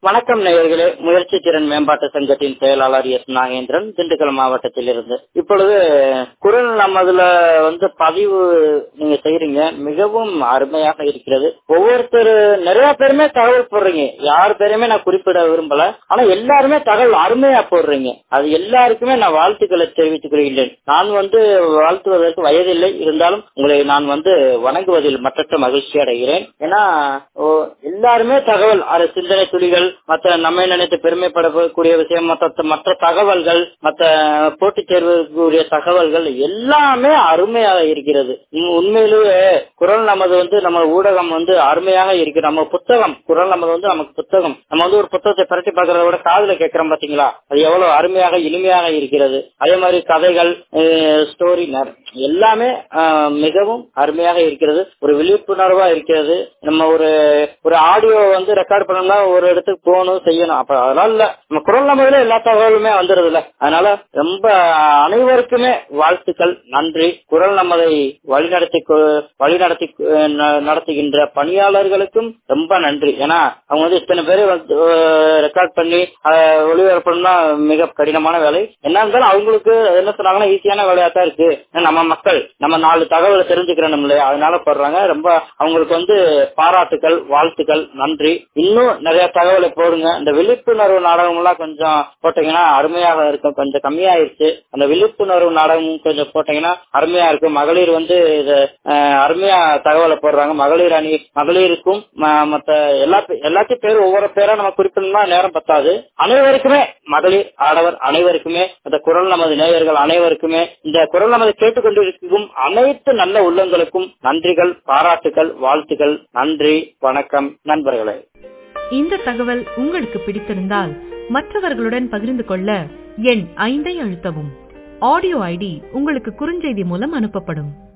வணக்கம் நேயர்களே முயற்சி திறன் மேம்பாட்டு சங்கத்தின் செயலாளர் எஸ் நாகேந்திரன் திண்டுக்கல் மாவட்டத்தில் இருந்து இப்பொழுது குரல் நமதுல வந்து பதிவு நீங்க செய்யறீங்க மிகவும் அருமையாக இருக்கிறது ஒவ்வொருத்தர் நிறைய பேருமே தகவல் போடுறீங்க யார் பேருமே நான் குறிப்பிட விரும்பல ஆனா எல்லாருமே தகவல் அருமையா போடுறீங்க அது எல்லாருக்குமே நான் வாழ்த்துக்களை தெரிவித்துக் கொள்கின்றேன் நான் வந்து வாழ்த்துவதற்கு வயதில்லை இருந்தாலும் உங்களை நான் வந்து வணங்குவதில் மற்றற்ற மகிழ்ச்சி அடைகிறேன் ஏன்னா ஓ, எல்லாருமே தகவல் அது சிந்தனை துளிகள் மற்ற நம்மை நினைத்து பெருமைப்படக்கூடிய விஷயம் மற்ற மற்ற தகவல்கள் மற்ற போட்டித் தேர்வுக்குரிய தகவல்கள் எல்லாமே அருமையாக இருக்கிறது உம், உண்மையிலேயே குரல் நமது வந்து நம்ம ஊடகம் வந்து அருமையாக இருக்கு நம்ம புத்தகம் குரல் நமது வந்து நமக்கு புத்தகம் நம்ம வந்து ஒரு புத்தகத்தை பரட்டி பார்க்கறத விட காதுல கேட்கிறோம் பாத்தீங்களா அது எவ்வளவு அருமையாக இனிமையாக இருக்கிறது அதே மாதிரி கதைகள் ஸ்டோரி எல்லாமே அஹ், மிகவும் அருமையாக இருக்கிறது ஒரு விழிப்புணர்வா இருக்கிறது நம்ம ஒரு ஒரு ஆடியோ வந்து ரெக்கார்ட் பண்ணோம்னா ஒரு இடத்துக்கு போகணும் செய்யணும் அப்ப அதனால இல்ல நம்ம குரல் நம்பர்ல எல்லா தகவலுமே வந்துருது இல்ல அதனால ரொம்ப அனைவருக்குமே வாழ்த்துக்கள் நன்றி குரல் நமதை வழிநடத்தி கொ- வழிநடத்தி அஹ், ந- நடத்துகின்ற பணியாளர்களுக்கும் ரொம்ப நன்றி ஏன்னா அவங்க வந்து இத்தனை பேரை ரெக்கார்ட் பண்ணி அதை ஒளிபரப்பணும்னா மிக கடினமான வேலை என்ன இருந்தாலும் அவங்களுக்கு என்ன சொன்னாங்கன்னா ஈஸியான வேலையா தான் இருக்கு ஏன்னா நம்ம மக்கள் நம்ம நாலு தகவலை தெரிஞ்சுக்கிறோம் இல்லையா அதனால போடுறாங்க ரொம்ப அவங்களுக்கு வந்து பாராட்டுகள் வாழ்த்துக்கள் நன்றி இன்னும் நிறைய தகவலை போடுங்க இந்த விழிப்புணர்வு நாடகம் எல்லாம் கொஞ்சம் போட்டீங்கன்னா அருமையாக இருக்கும் கொஞ்சம் கம்மியாயிருச்சு அந்த விழிப்புணர்வு நாடகம் கொஞ்சம் போட்டீங்கன்னா அருமையா இருக்கும் மகளிர் வந்து இது அஹ், அருமையா தகவலை போடுறாங்க மகளிர் அணி மகளிருக்கும் ம- மத்த எல்லா பே- எல்லாத்தையும் பேர் ஒவ்வொரு பேரா நம்ம குறிப்பிடணும்னா நேரம் பத்தாது அனைவருக்குமே மகளிர் ஆடவர் அனைவருக்குமே இந்த குரல் நமது நேயர்கள் அனைவருக்குமே இந்த குரல் நமது கேட்டுக்கொண்டிருக்கும் அனைத்து நல்ல உள்ளங்களுக்கும் நன்றிகள் பாராட்டுகள் வாழ்த்துக்கள் நன்றி வணக்கம் நண்பர்களே இந்த தகவல் உங்களுக்கு பிடித்திருந்தால் மற்றவர்களுடன் பகிர்ந்து கொள்ள எண் ஐந்தை அழுத்தவும் ஆடியோ ஐடி உங்களுக்கு குறுஞ்செய்தி மூலம் அனுப்பப்படும்